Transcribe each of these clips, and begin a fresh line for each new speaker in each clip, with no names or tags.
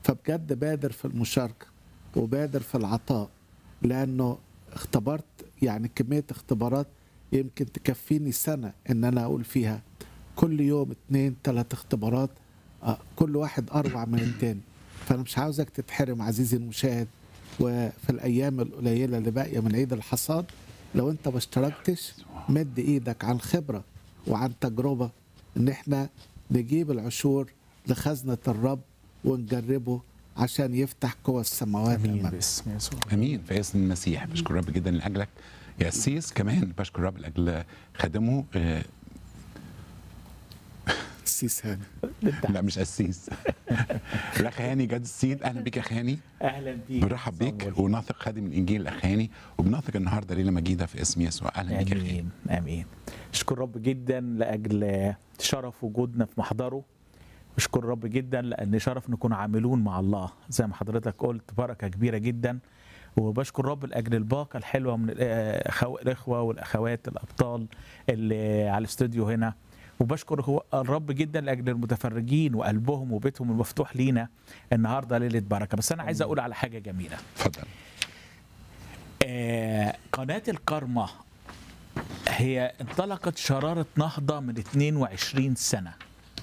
فبجد بادر في المشاركه وبادر في العطاء لانه اختبرت يعني كميه اختبارات يمكن تكفيني سنه ان انا اقول فيها كل يوم اتنين تلات اختبارات آه، كل واحد اروع من التاني فانا مش عاوزك تتحرم عزيزي المشاهد وفي الايام القليله اللي باقيه من عيد الحصاد لو انت ما اشتركتش مد ايدك عن خبره وعن تجربه ان احنا نجيب العشور لخزنه الرب ونجربه عشان يفتح قوى السماوات
امين
امامنا
باسم يسوع
امين في اسم المسيح بشكر رب جدا لاجلك يا اسيس كمان بشكر رب لاجل خادمه آه،
السيس هاني
لا مش قسيس الاخ هاني جاد السيد اهلا بيك يا اخ هاني
اهلا بيك
بنرحب بيك ونثق خادم الانجيل الاخ هاني وبنثق النهارده ليله مجيده في اسم يسوع اهلا بيك يا اخ هاني
امين امين اشكر رب جدا لاجل شرف وجودنا في محضره اشكر رب جدا لان شرف نكون عاملون مع الله زي ما حضرتك قلت بركه كبيره جدا وبشكر رب لاجل الباقه الحلوه من الأخو- الاخوه والاخوات الابطال اللي على الاستوديو هنا وبشكر هو الرب جدا لاجل المتفرجين وقلبهم وبيتهم المفتوح لينا النهارده ليله بركه بس انا عايز اقول على حاجه جميله
اتفضل
آه، قناة الكرمة هي انطلقت شرارة نهضة من 22 سنة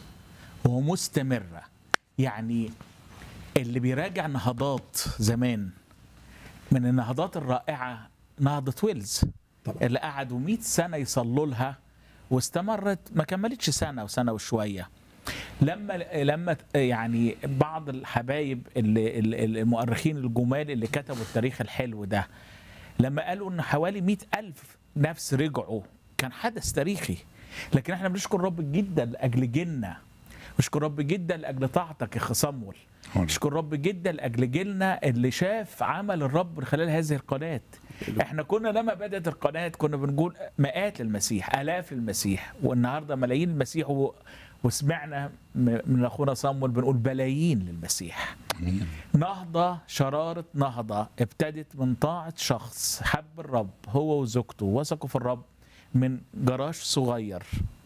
ومستمرة يعني اللي بيراجع نهضات زمان من النهضات الرائعة نهضة ويلز
طبعا.
اللي قعدوا 100 سنة يصلوا لها واستمرت ما كملتش سنة وسنة وشوية لما لما يعني بعض الحبايب اللي اللي- المؤرخين الجمال اللي كتبوا التاريخ الحلو ده لما قالوا ان حوالي مئة ألف نفس رجعوا كان حدث تاريخي لكن احنا بنشكر رب جدا لاجل جيلنا نشكر رب جدا لاجل طاعتك يا اخ صمول
هون.
نشكر رب جدا لاجل جيلنا اللي شاف عمل الرب من خلال هذه القناه احنا كنا لما بدات القناه كنا بنقول مئات للمسيح الاف للمسيح والنهارده ملايين المسيح و... وسمعنا م- من اخونا صمول بنقول بلايين للمسيح
امين
نهضة شرارة نهضة ابتدت من طاعة شخص حب الرب هو وزوجته وثقوا في الرب من جراج صغير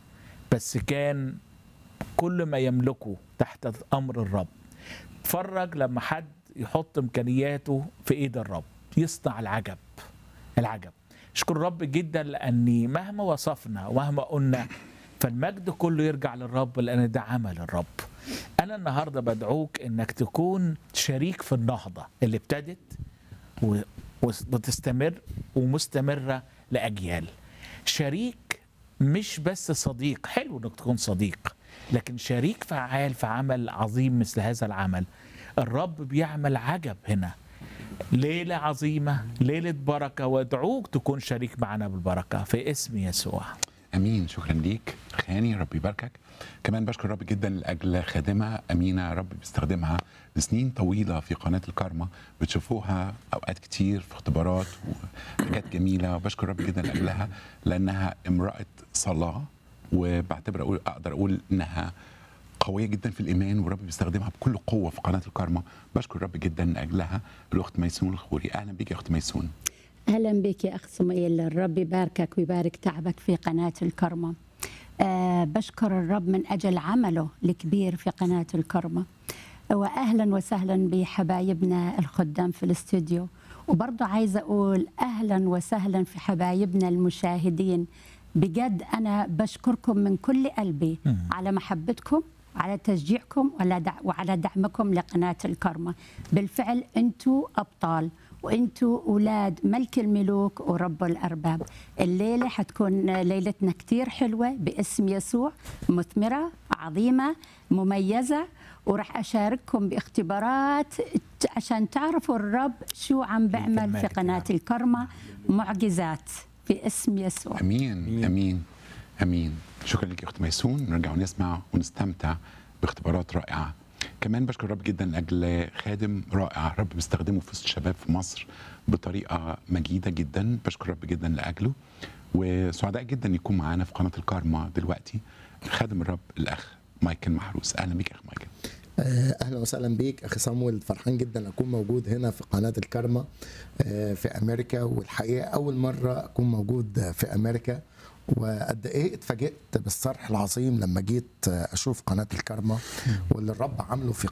بس كان كل ما يملكه تحت أمر الرب اتفرج لما حد يحط إمكانياته في إيد الرب يصنع العجب العجب اشكر الرب جدا لأني مهما وصفنا ومهما قلنا فالمجد كله يرجع للرب لأن ده عمل الرب أنا النهاردة بدعوك إنك تكون شريك في النهضة اللي ابتدت و- وتستمر ومستمرة لأجيال شريك مش بس صديق حلو إنك تكون صديق لكن شريك فعال في عمل عظيم مثل هذا العمل الرب بيعمل عجب هنا ليلة عظيمة ليلة بركة وادعوك تكون شريك معنا بالبركة في اسم يسوع
امين شكرا ليك اخ هاني رب يباركك كمان بشكر رب جدا لاجل خادمه امينه رب بيستخدمها لسنين طويله في قناه الكارما بتشوفوها اوقات كتير في اختبارات وحاجات جميله وبشكر رب جدا لاجلها لانها امراه صلاه وبعتبر اقول اقدر اقول انها قويه جدا في الايمان ورب بيستخدمها بكل قوه في قناه الكارما بشكر رب جدا لاجلها الاخت ميسون الخوري اهلا بيك يا اخت ميسون
اهلا بك يا اخ سميل الرب يباركك ويبارك تعبك في قناه الكرمه أه بشكر الرب من اجل عمله الكبير في قناه الكرمه واهلا وسهلا بحبايبنا الخدام في الاستوديو وبرضه عايزه اقول اهلا وسهلا في حبايبنا المشاهدين بجد انا بشكركم من كل قلبي على محبتكم على تشجيعكم وعلى دع- وعلى دعمكم لقناه الكرمه بالفعل انتم ابطال وانتم اولاد ملك الملوك ورب الارباب الليله حتكون ليلتنا كتير حلوه باسم يسوع مثمره عظيمه مميزه وراح اشارككم باختبارات عشان تعرفوا الرب شو عم بعمل في
المجد
قناه
نعم.
الكرمه معجزات في اسم يسوع
امين امين امين شكرا لك يا اخت ميسون نرجع ونسمع ونستمتع باختبارات رائعه كمان بشكر الرب جدا لاجل خادم رائع رب بيستخدمه في وسط الشباب في مصر بطريقه مجيده جدا بشكر الرب جدا لاجله وسعداء جدا يكون معانا في قناه الكارما دلوقتي خادم الرب الاخ مايكل محروس اهلا بيك يا اخ مايكل
آه، اهلا وسهلا بيك اخي صامويل فرحان جدا اكون موجود هنا في قناه الكرمه آه، في امريكا والحقيقه اول مره اكون موجود في امريكا وقد ايه اتفاجئت بالصرح العظيم لما جيت آه، اشوف قناه الكرمه واللي الرب عامله في